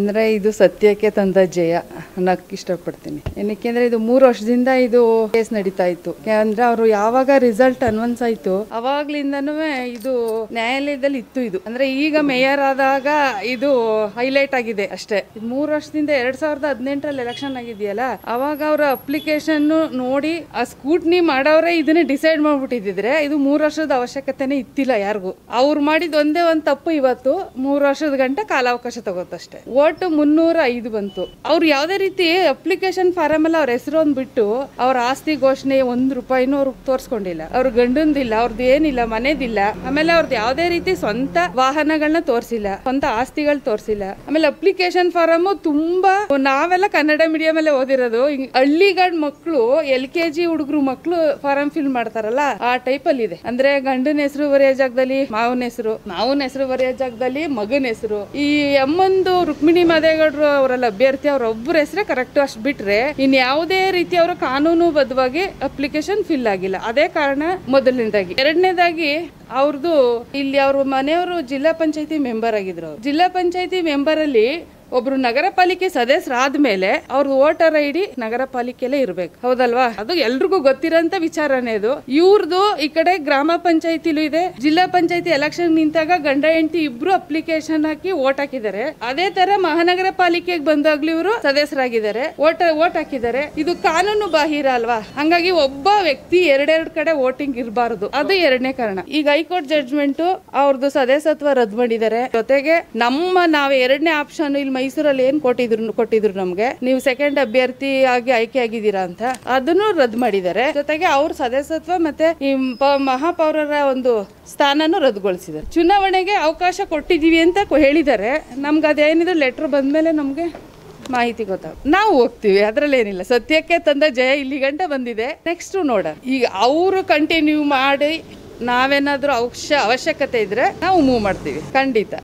ಅಂದರೆ ಇದು ಸತ್ಯಕ್ಕೆ ತಂದ ಜಯ ಅನ್ನೋಕ್ಕೆ ಇಷ್ಟಪಡ್ತೀನಿ ಏನಕ್ಕೆ ಅಂದ್ರೆ ಇದು ಮೂರು ವರ್ಷದಿಂದ ಇದು ಕೇಸ್ ನಡೀತಾ ಇತ್ತು ಅಂದ್ರೆ ಅವರು ಯಾವಾಗ ರಿಸಲ್ಟ್ ಅನ್ವನ್ಸ್ ಆಯ್ತು ಅವಾಗ್ಲಿಂದನೂ ಇದು ನ್ಯಾಯಾಲಯದಲ್ಲಿ ಇತ್ತು ಇದು ಅಂದ್ರೆ ಈಗ ಮೇಯರ್ ಆದಾಗ ಇದು ಹೈಲೈಟ್ ಆಗಿದೆ ಅಷ್ಟೇ ಇದು ಮೂರು ವರ್ಷದಿಂದ ಎರಡ್ ಸಾವಿರದ ಹದಿನೆಂಟರಲ್ಲಿ ಎಲೆಕ್ಷನ್ ಆಗಿದೆಯಲ್ಲ ಅವಾಗ ಅವರ ಅಪ್ಲಿಕೇಶನ್ ನೋಡಿ ಆ ಸ್ಕೂಟ್ನಿ ಮಾಡೋರೆ ಇದನ್ನ ಡಿಸೈಡ್ ಮಾಡ್ಬಿಟ್ಟಿದ್ರೆ ಇದು ಮೂರು ವರ್ಷದ ಅವಶ್ಯಕತೆನೇ ಇತ್ತಿಲ್ಲ ಯಾರಿಗೂ ಅವ್ರು ಮಾಡಿದ ಒಂದೇ ಒಂದು ತಪ್ಪು ಇವತ್ತು ಮೂರು ವರ್ಷದ ಗಂಟೆ ಕಾಲಾವಕಾಶ ತಗೋತಷ್ಟೇ ಓಟ್ ಮುನ್ನೂರ ಐದು ಬಂತು ಅವ್ರು ಯಾವುದೇ ರೀತಿ ಅಪ್ಲಿಕೇಶನ್ ಫಾರಮ್ ಎಲ್ಲ ಅವ್ರ ಹೆಸರು ಬಿಟ್ಟು ಅವ್ರ ಆಸ್ತಿ ಘೋಷಣೆ ಒಂದ್ ರೂಪಾಯಿನೂ ಅವ್ರಿಗೆ ತೋರಿಸ್ಕೊಂಡಿಲ್ಲ ಅವ್ರ ಗಂಡಂದಿಲ್ಲ ಅವ್ರದ್ದು ಏನಿಲ್ಲ ಮನೆದಿಲ್ಲ ಆಮೇಲೆ ಅವ್ರದ್ದು ಯಾವುದೇ ರೀತಿ ಸ್ವಂತ ವಾಹನಗಳನ್ನ ತೋರಿಸಿಲ್ಲ ಸ್ವಂತ ಆಸ್ತಿಗಳು ತೋರಿಸಿಲ್ಲ ಆಮೇಲೆ ಅಪ್ಲಿಕೇಶನ್ ಫಾರಮ್ ತುಂಬಾ ನಾವೆಲ್ಲ ಕನ್ನಡ ಮೀಡಿಯಂ ಅಲ್ಲೇ ಓದಿರೋದು ಹಿಂಗ್ ಹಳ್ಳಿಗಳ ಮಕ್ಕಳು ಎಲ್ ಕೆ ಜಿ ಹುಡುಗರು ಮಕ್ಕಳು ಫಾರಂ ಫಿಲ್ ಮಾಡ್ತಾರಲ್ಲ ಆ ಟೈಪ್ ಅಲ್ಲಿ ಇದೆ ಅಂದ್ರೆ ಗಂಡನ ಹೆಸರು ಬರೆಯೋ ಜಾಗದಲ್ಲಿ ಮಾವನ ಹೆಸರು ಮಾವನ ಹೆಸರು ಬರೆಯೋ ಜಾಗದಲ್ಲಿ ಮಗನ ಹೆಸರು ಈ ಅಮ್ಮಂದು ರುಕ್ಮಿಣಿ ಮದೇಗೌಡರು ಅವರಲ್ಲ ಅಭ್ಯರ್ಥಿ ಅವ್ರ ಒಬ್ಬರ ಹೆಸರೇ ಕರೆಕ್ಟ್ ಅಷ್ಟು ಬಿಟ್ರೆ ಇನ್ ಯಾವುದೇ ರೀತಿ ಅವರ ಕಾನೂನು ಬದ್ಧವಾಗಿ ಅಪ್ಲಿಕೇಶನ್ ಫಿಲ್ ಆಗಿಲ್ಲ ಅದೇ ಕಾರಣ ಮೊದಲನೇದಾಗಿ ಎರಡನೇದಾಗಿ ಅವ್ರದ್ದು ಇಲ್ಲಿ ಅವ್ರ ಮನೆಯವರು ಜಿಲ್ಲಾ ಪಂಚಾಯತಿ ಮೆಂಬರ್ ಆಗಿದ್ರು ಅವ್ರು. ಜಿಲ್ಲಾ ಪಂಚಾಯತಿ ಮೆಂಬರ್ ಅಲ್ಲಿ ಒಬ್ರು ನಗರ ಪಾಲಿಕೆ ಸದಸ್ಯರಾದ್ಮೇಲೆ ಅವ್ರ ವೋಟರ್ ಐ ಡಿ ನಗರ ಪಾಲಿಕೆಯಲ್ಲೇ ಇರ್ಬೇಕು ಹೌದಲ್ವಾ ಅದು ಎಲ್ರಿಗೂ ಗೊತ್ತಿರೋಂತ ವಿಚಾರನೇ ಇದು ಇವ್ರದ್ದು ಈ ಕಡೆ ಗ್ರಾಮ ಪಂಚಾಯತಿಲೂ ಇದೆ ಜಿಲ್ಲಾ ಪಂಚಾಯತಿ ಎಲೆಕ್ಷನ್ ನಿಂತಾಗ ಗಂಡ ಹೆಂಡತಿ ಇಬ್ರು ಅಪ್ಲಿಕೇಶನ್ ಹಾಕಿ ವೋಟ್ ಹಾಕಿದ್ದಾರೆ ಅದೇ ತರ ಮಹಾನಗರ ಪಾಲಿಕೆಗೆ ಬಂದಾಗ್ಲೂ ಇವರು ಸದಸ್ಯರಾಗಿದ್ದಾರೆ ವೋಟ್ ವೋಟ್ ಹಾಕಿದ್ದಾರೆ ಇದು ಕಾನೂನು ಬಾಹಿರ ಅಲ್ವಾ ಹಂಗಾಗಿ ಒಬ್ಬ ವ್ಯಕ್ತಿ ಎರಡೆರಡು ಕಡೆ ವೋಟಿಂಗ್ ಇರಬಾರದು ಅದು ಎರಡನೇ ಕಾರಣ ಈಗ ಹೈಕೋರ್ಟ್ ಜಡ್ಜ್ಮೆಂಟ್ ಅವ್ರದ್ದು ಸದಸ್ಯತ್ವ ರದ್ದು ಮಾಡಿದ್ದಾರೆ ಜೊತೆಗೆ ನಮ್ಮ ನಾವ್ ಎರಡನೇ ಆಪ್ಷನ್ ಇಲ್ಲಿ ಮೈಸೂರಲ್ಲಿ ಏನ್ ಕೊಟ್ಟಿದ್ರು ಕೊಟ್ಟಿದ್ರು ನಮ್ಗೆ ನೀವು ಸೆಕೆಂಡ್ ಅಭ್ಯರ್ಥಿ ಆಗಿ ಆಯ್ಕೆ ಆಗಿದ್ದೀರಾ ಅಂತ ಅದನ್ನು ರದ್ದು ಮಾಡಿದ್ದಾರೆ ಜೊತೆಗೆ ಅವ್ರ ಸದಸ್ಯತ್ವ ಮತ್ತೆ ಈ ಪ- ಮಹಾಪೌರರ ಒಂದು ಸ್ಥಾನನೂ ರದ್ದುಗೊಳಿಸಿದ್ದಾರೆ ಚುನಾವಣೆಗೆ ಅವಕಾಶ ಕೊಟ್ಟಿದೀವಿ ಅಂತ ಕೊ- ಹೇಳಿದ್ದಾರೆ ನಮ್ಗೆ ಅದೇನಿದೆ ಲೆಟರ್ ಬಂದ್ಮೇಲೆ ನಮ್ಗೆ ಮಾಹಿತಿ ಗೊತ್ತಾಗ ನಾವು ಹೋಗ್ತೀವಿ ಅದ್ರಲ್ಲಿ ಏನಿಲ್ಲ ಸತ್ಯಕ್ಕೆ ತಂದ ಜಯ ಇಲ್ಲಿ ಗಂಟ ಬಂದಿದೆ ನೆಕ್ಸ್ಟ್ ನೋಡ ಈಗ ಅವರು ಕಂಟಿನ್ಯೂ ಮಾಡಿ ನಾವೇನಾದ್ರೂ ಅವಶ್ಯ ಅವಶ್ಯಕತೆ ಇದ್ರೆ ನಾವು ಮೂವ್ ಮಾಡ್ತೀವಿ ಖಂಡಿತ